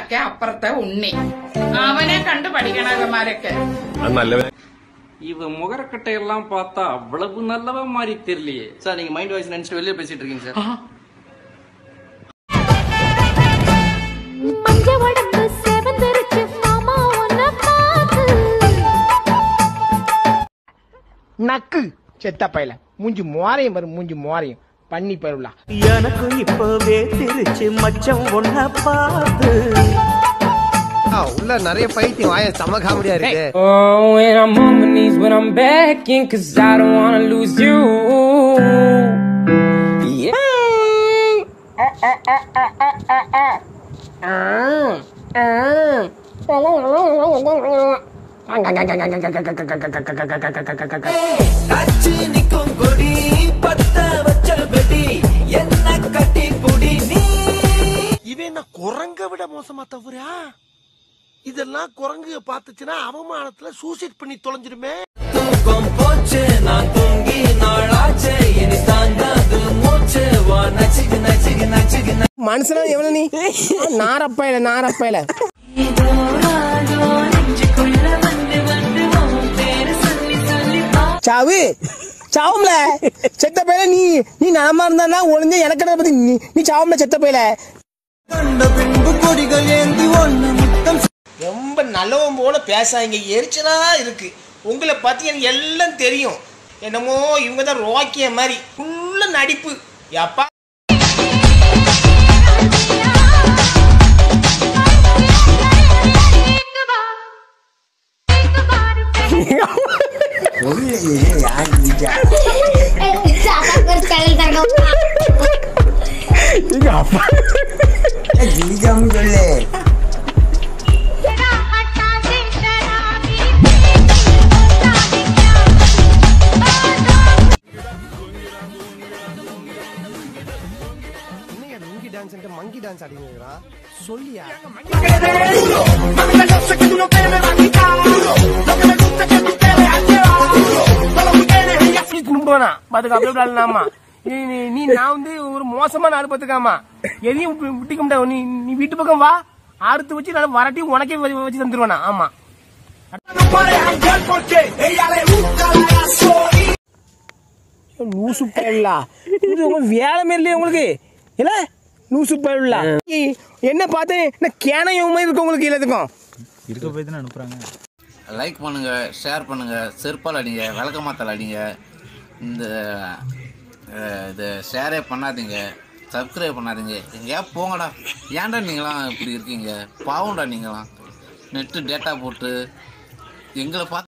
ഒക്കെ അപ്പുറത്തെ ഉണ്ണി അവനെ കണ്ടു പഠിക്കണം ഇവന്മാരൊക്കെ അത് നല്ലവൻ இவன் முகரக்கட்டையெல்லாம் பார்த்தா அவ்வளவு நல்லவன் மாதிரி தெரியலையே சார் நீங்க மைண்ட் வாய்ஸ் நினைச்சிட்டு வெளியே பேசிட்டு இருக்கீங்க சார் மஞ்ச உடம்பு செவந்திருச்சு மாமா உன்னை பார்த்து நக்கு செத்த பையல மூஞ்சி மோரையும் வரும் மூஞ்சி மோரையும் பண்ணி பருவலா எனக்கு இப்பவே திருச்சு மச்சம் ஒன்ன பார்த்து உள்ள நிறைய பைத்தியம் வாய செம காமெடியா இருக்கு Oh, when I'm on my knees when I'm begging cause I don't wanna lose you Yeah அச்சு நிக்கும் கொடி பத்த வச்ச வெடி என்ன கட்டி புடி நீ இவன் என்ன குரங்க விட மோசமா தவறா இதெல்லாம் குரங்கு பாத்துச்சுன்னா அவமானத்துல சூசைட் பண்ணி தொலைஞ்சிருமே தூக்கம் போச்சு நான் தூங்கி நாளாச்சு இனி தாங்காது மூச்சு வா நச்சுக்கு நச்சுக்கு நச்சுக்கு மனுஷனா எவ்வளவு நீ நாரப்பையில நாரப்பையில சாவு சாவும்ல செத்த பையல நீ நீ நலமா இருந்தா ஒளிஞ்ச எனக்கு பத்தி நீ நீ சாவும்ல செத்த பையல கண்ட பின்பு கொடிகள் ஏந்தி ஒண்ணு முத்தம் ரொம்ப நல்லவன் போல பேசாதீங்க எரிச்சலா இருக்கு உங்களை பத்தி எனக்கு எல்லாம் தெரியும் என்னமோ இவங்க தான் ரோக்கிய மாதிரி ஃபுல்லா நடிப்பு எப்பா லுங்கி டான்ஸ் மங்கி டான்ஸ் ஆடிங்கிறா சொல்லியா தும்போனா பாத்துக்க அப்படியே விளையாடலாமா நீ நீ- நீ நான் வந்து ஒரு மோசமான ஆள் பாத்துக்காமா எதையும் விட்டு- விட்டுக்க முடியாது நீ நீ வீட்டு பக்கம் வா அறுத்து வச்சு நான் வரட்டி உனக்கே வச்சு வச்சு தந்துருவேனா ஆமா லூசு பயலா இது உங்க வேலை மாரி இல்லையா உங்களுக்கு இல்ல லூசு பயலா என்ன பார்த்து என்ன கேனையும் மாதிரி இருக்கு உங்களுக்கு எல்லாத்துக்கும் லைக் பண்ணுங்க ஷேர் பண்ணுங்க செருப்பால் அடிங்க விளக்கமாத்தால் அடிங்க இந்த அஹ், இது ஷேரே பண்ணாதீங்க சப்ஸ்கிரைப் பண்ணாதீங்க எங்கேயா போங்கடா ஏன்டா நீங்களாம் இப்படி இருக்கீங்க பாவம்டா நீங்களாம் நெட்டு டேட்டா போட்டு எங்களை பார்த்து